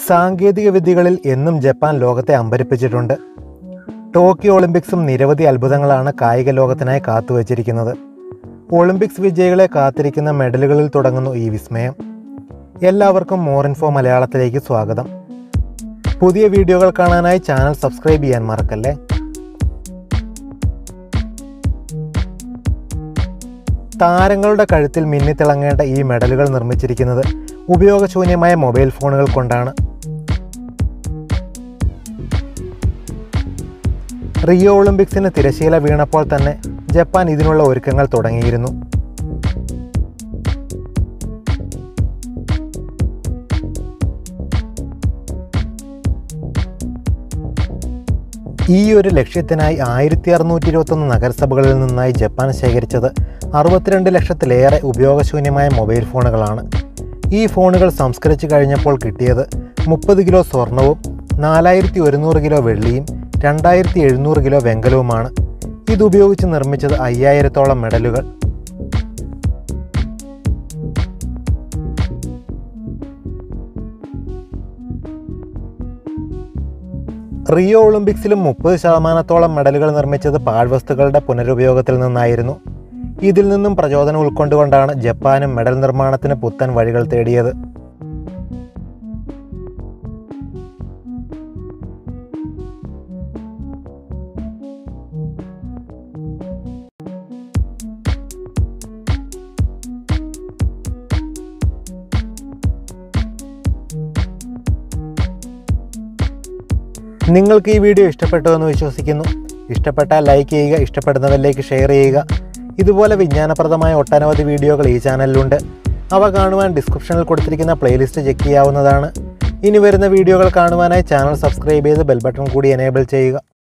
സാങ്കേതിക വിദ്യകളിൽ എന്നും ജപ്പാൻ ലോകത്തെ അമ്പരിപ്പിച്ചിട്ടുണ്ട് ടോക്കിയോ ഒളിമ്പിക്സും നിരവധി അത്ഭുതങ്ങളാണ് കായിക ലോകത്തിനായി കാത്തുവച്ചിരിക്കുന്നത് ഒളിമ്പിക്സ് വിജയികളെ കാത്തിരിക്കുന്ന മെഡലുകളിൽ തുടങ്ങുന്നു ഈ വിസ്മയം എല്ലാവർക്കും മോറിൻഫോ മലയാളത്തിലേക്ക് സ്വാഗതം പുതിയ വീഡിയോകൾ കാണാനായി ചാനൽ സബ്സ്ക്രൈബ് ചെയ്യാൻ മറക്കല്ലേ താരങ്ങളുടെ കഴുത്തിൽ മിന്നിത്തിളങ്ങേണ്ട ഈ മെഡലുകൾ നിർമ്മിച്ചിരിക്കുന്നത് ഉപയോഗശൂന്യമായ മൊബൈൽ ഫോണുകൾ കൊണ്ടാണ് റിയോ ഒളിമ്പിക്സിന് തിരശീല വീണപ്പോൾ തന്നെ ജപ്പാൻ ഇതിനുള്ള ഒരുക്കങ്ങൾ തുടങ്ങിയിരുന്നു ഈ ഒരു ലക്ഷ്യത്തിനായി ആയിരത്തി അറുന്നൂറ്റി ഇരുപത്തൊന്ന് നഗരസഭകളിൽ നിന്നായി ജപ്പാൻ ശേഖരിച്ചത് അറുപത്തിരണ്ട് ലക്ഷത്തിലേറെ ഉപയോഗശൂന്യമായ മൊബൈൽ ഫോണുകളാണ് ഈ ഫോണുകൾ സംസ്കരിച്ചു കഴിഞ്ഞപ്പോൾ കിട്ടിയത് മുപ്പത് കിലോ സ്വർണവും നാലായിരത്തി ഒരുന്നൂറ് കിലോ വെള്ളിയും രണ്ടായിരത്തി എഴുന്നൂറ് കിലോ വെങ്കലവുമാണ് ഇതുപയോഗിച്ച് നിർമ്മിച്ചത് അയ്യായിരത്തോളം മെഡലുകൾ റിയോ ഒളിമ്പിക്സിലും മുപ്പത് ശതമാനത്തോളം മെഡലുകൾ നിർമ്മിച്ചത് പാഴ്വസ്തുക്കളുടെ പുനരുപയോഗത്തിൽ നിന്നായിരുന്നു ഇതിൽ നിന്നും പ്രചോദനം ഉൾക്കൊണ്ടുകൊണ്ടാണ് ജപ്പാനും മെഡൽ നിർമ്മാണത്തിന് പുത്തൻ വഴികൾ തേടിയത് നിങ്ങൾക്ക് ഈ വീഡിയോ ഇഷ്ടപ്പെട്ടു എന്ന് വിശ്വസിക്കുന്നു ഇഷ്ടപ്പെട്ടാൽ ലൈക്ക് ചെയ്യുക ഇഷ്ടപ്പെടുന്നവരിലേക്ക് ഷെയർ ചെയ്യുക ഇതുപോലെ വിജ്ഞാനപ്രദമായ ഒട്ടനവധി വീഡിയോകൾ ഈ ചാനലിലുണ്ട് അവ കാണുവാൻ ഡിസ്ക്രിപ്ഷനിൽ കൊടുത്തിരിക്കുന്ന പ്ലേലിസ്റ്റ് ചെക്ക് ചെയ്യാവുന്നതാണ് ഇനി വരുന്ന വീഡിയോകൾ കാണുവാനായി ചാനൽ സബ്സ്ക്രൈബ് ചെയ്ത് ബെൽ ബട്ടൺ കൂടി എനേബിൾ ചെയ്യുക